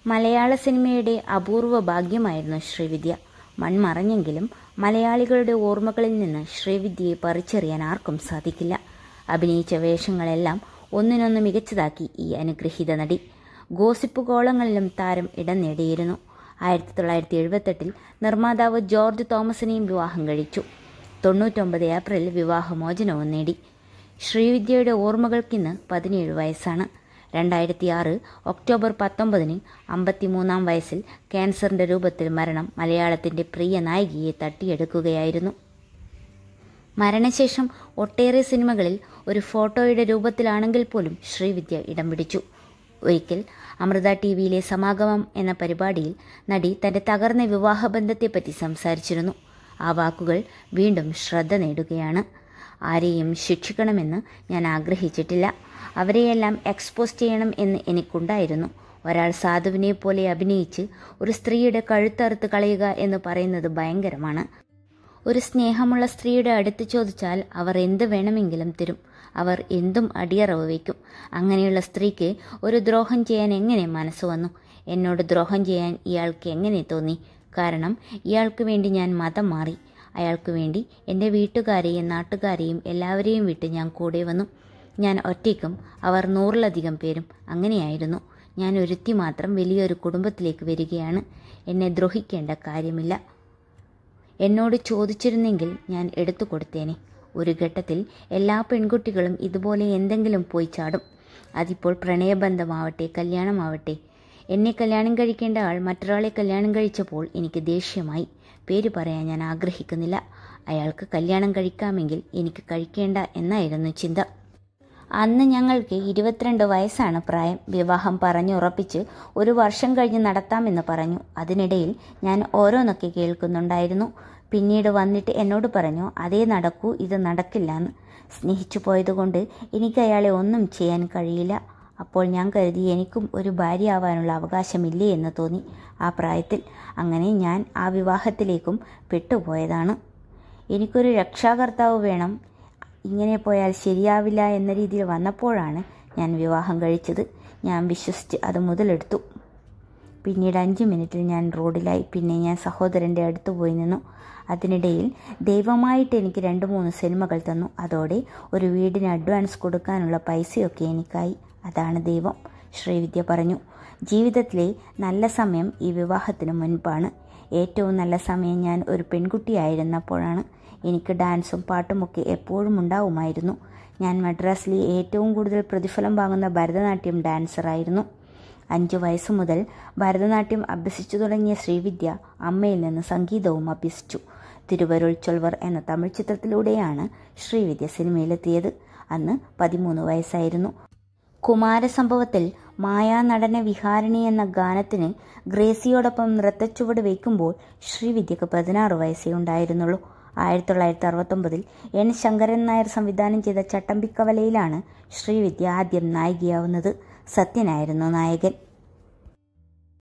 മലയാള സിനിമയുടെ അപൂർവ ഭാഗ്യമായിരുന്നു ശ്രീവിദ്യ മൺമറഞ്ഞെങ്കിലും മലയാളികളുടെ ഓർമ്മകളിൽ നിന്ന് ശ്രീവിദ്യയെ പറിച്ചെറിയാൻ ആർക്കും സാധിക്കില്ല അഭിനയിച്ച വേഷങ്ങളെല്ലാം ഒന്നിനൊന്ന് മികച്ചതാക്കി ഈ അനുഗ്രഹീത നടി ഗോസിപ്പ് ഗോളങ്ങളിലും താരം ഇടം നേടിയിരുന്നു ആയിരത്തി തൊള്ളായിരത്തി എഴുപത്തെട്ടിൽ നിർമ്മാതാവ് ജോർജ് തോമസിനെയും വിവാഹം കഴിച്ചു തൊണ്ണൂറ്റൊമ്പത് ഏപ്രിൽ വിവാഹമോചനവും നേടി ശ്രീവിദ്യയുടെ ഓർമ്മകൾക്കിന്ന് പതിനേഴ് വയസ്സാണ് രണ്ടായിരത്തി ആറ് ഒക്ടോബർ പത്തൊമ്പതിന് അമ്പത്തിമൂന്നാം വയസ്സിൽ ക്യാൻസറിന്റെ രൂപത്തിൽ മരണം മലയാളത്തിന്റെ പ്രിയ നായികയെ തട്ടിയെടുക്കുകയായിരുന്നു മരണശേഷം ഒട്ടേറെ സിനിമകളിൽ ഒരു ഫോട്ടോയുടെ രൂപത്തിലാണെങ്കിൽ പോലും ശ്രീവിദ്യ ഇടം പിടിച്ചു ഒരിക്കൽ അമൃത ടി വിയിലെ സമാഗമം എന്ന പരിപാടിയിൽ നടി തന്റെ തകർന്ന വിവാഹബന്ധത്തെപ്പറ്റി സംസാരിച്ചിരുന്നു ആ വാക്കുകൾ വീണ്ടും ശ്രദ്ധ നേടുകയാണ് ആരെയും ശിക്ഷിക്കണമെന്ന് ഞാൻ ആഗ്രഹിച്ചിട്ടില്ല അവരെയെല്ലാം എക്സ്പോസ് ചെയ്യണം എന്ന് എനിക്കുണ്ടായിരുന്നു ഒരാൾ സാധുവിനെ പോലെ അഭിനയിച്ച് ഒരു സ്ത്രീയുടെ കഴുത്തറുത്ത് കളയുക എന്ന് പറയുന്നത് ഭയങ്കരമാണ് ഒരു സ്നേഹമുള്ള സ്ത്രീയുടെ അടുത്ത് ചോദിച്ചാൽ അവർ എന്ത് വേണമെങ്കിലും തരും അവർ എന്തും അടിയറവ് വയ്ക്കും അങ്ങനെയുള്ള സ്ത്രീക്ക് ഒരു ദ്രോഹം ചെയ്യാൻ എങ്ങനെ മനസ്സ് വന്നു എന്നോട് ദ്രോഹം ചെയ്യാൻ ഇയാൾക്ക് എങ്ങനെ തോന്നി കാരണം ഇയാൾക്ക് വേണ്ടി ഞാൻ മതം മാറി അയാൾക്ക് വേണ്ടി എൻ്റെ വീട്ടുകാരെയും നാട്ടുകാരെയും എല്ലാവരെയും വിട്ട് ഞാൻ കൂടെ വന്നു ഞാൻ ഒറ്റയ്ക്കും അവർ നൂറിലധികം പേരും അങ്ങനെയായിരുന്നു ഞാൻ ഒരുത്തി മാത്രം വലിയൊരു കുടുംബത്തിലേക്ക് വരികയാണ് എന്നെ ദ്രോഹിക്കേണ്ട കാര്യമില്ല എന്നോട് ചോദിച്ചിരുന്നെങ്കിൽ ഞാൻ എടുത്തു കൊടുത്തേനെ ഒരു ഘട്ടത്തിൽ എല്ലാ പെൺകുട്ടികളും ഇതുപോലെ എന്തെങ്കിലും പോയി ചാടും അതിപ്പോൾ പ്രണയബന്ധമാവട്ടെ കല്യാണമാവട്ടെ എന്നെ കല്യാണം കഴിക്കേണ്ട ആൾ മറ്റൊരാളെ കല്യാണം കഴിച്ചപ്പോൾ എനിക്ക് ദേഷ്യമായി പേര് പറയാൻ ഞാൻ ആഗ്രഹിക്കുന്നില്ല അയാൾക്ക് കല്യാണം കഴിക്കാമെങ്കിൽ എനിക്ക് കഴിക്കേണ്ട എന്നായിരുന്നു ചിന്ത അന്ന് ഞങ്ങൾക്ക് ഇരുപത്തിരണ്ട് വയസ്സാണ് പ്രായം വിവാഹം പറഞ്ഞുറപ്പിച്ച് ഒരു വർഷം കഴിഞ്ഞ് നടത്താമെന്ന് പറഞ്ഞു അതിനിടയിൽ ഞാൻ ഓരോന്നൊക്കെ കേൾക്കുന്നുണ്ടായിരുന്നു പിന്നീട് വന്നിട്ട് എന്നോട് പറഞ്ഞു അതേ നടക്കൂ ഇത് നടക്കില്ലെന്ന് സ്നേഹിച്ചു പോയതുകൊണ്ട് എനിക്ക് അയാളെ ഒന്നും ചെയ്യാൻ കഴിയില്ല അപ്പോൾ ഞാൻ കരുതി എനിക്കും ഒരു ഭാര്യ ആവാനുള്ള അവകാശമില്ലേ എന്ന് തോന്നി ആ പ്രായത്തിൽ അങ്ങനെ ഞാൻ ആ വിവാഹത്തിലേക്കും പെട്ടുപോയതാണ് എനിക്കൊരു രക്ഷാകർത്താവ് വേണം ഇങ്ങനെ പോയാൽ ശരിയാവില്ല എന്ന രീതിയിൽ വന്നപ്പോഴാണ് ഞാൻ വിവാഹം കഴിച്ചത് ഞാൻ വിശ്വസിച്ച് അത് മുതലെടുത്തു പിന്നീട് അഞ്ച് മിനിറ്റിൽ ഞാൻ റോഡിലായി പിന്നെ ഞാൻ സഹോദരൻ്റെ അടുത്ത് പോയി നിന്നു അതിനിടയിൽ ദൈവമായിട്ട് എനിക്ക് രണ്ട് മൂന്ന് സിനിമകൾ തന്നു അതോടെ ഒരു വീടിന് അഡ്വാൻസ് കൊടുക്കാനുള്ള പൈസയൊക്കെ എനിക്കായി അതാണ് ദൈവം ശ്രീവിദ്യ പറഞ്ഞു ജീവിതത്തിലെ നല്ല സമയം ഈ വിവാഹത്തിന് മുൻപാണ് ഏറ്റവും നല്ല സമയം ഞാൻ ഒരു പെൺകുട്ടിയായിരുന്നപ്പോഴാണ് എനിക്ക് ഡാൻസും പാട്ടുമൊക്കെ എപ്പോഴും ഉണ്ടാവുമായിരുന്നു ഞാൻ മദ്രാസിലെ ഏറ്റവും കൂടുതൽ പ്രതിഫലം വാങ്ങുന്ന ഭരതനാട്യം ഡാൻസറായിരുന്നു അഞ്ച് വയസ്സ് മുതൽ ഭരതനാട്യം അഭ്യസിച്ചു തുടങ്ങിയ ശ്രീവിദ്യ അമ്മയിൽ നിന്ന് സംഗീതവും അഭ്യസിച്ചു തിരുവരുൾ ചൊൽവർ എന്ന തമിഴ് ചിത്രത്തിലൂടെയാണ് ശ്രീവിദ്യ സിനിമയിലെത്തിയത് അന്ന് പതിമൂന്ന് വയസ്സായിരുന്നു കുമാരസംഭവത്തിൽ മായാ നടന വിഹാരിണി എന്ന ഗാനത്തിന് ഗ്രേസിയോടൊപ്പം നൃത്തച്ചുവട് വയ്ക്കുമ്പോൾ ശ്രീവിദ്യക്ക് പതിനാറ് വയസ്സേ ഉണ്ടായിരുന്നുള്ളൂ ആയിരത്തി തൊള്ളായിരത്തി അറുപത്തൊമ്പതിൽ എൻ ശങ്കരൻ നായർ സംവിധാനം ചെയ്ത ചട്ടമ്പിക്കവലയിലാണ് ശ്രീവിദ്യ ആദ്യം നായികയാവുന്നത് സത്യനായിരുന്നു നായകൻ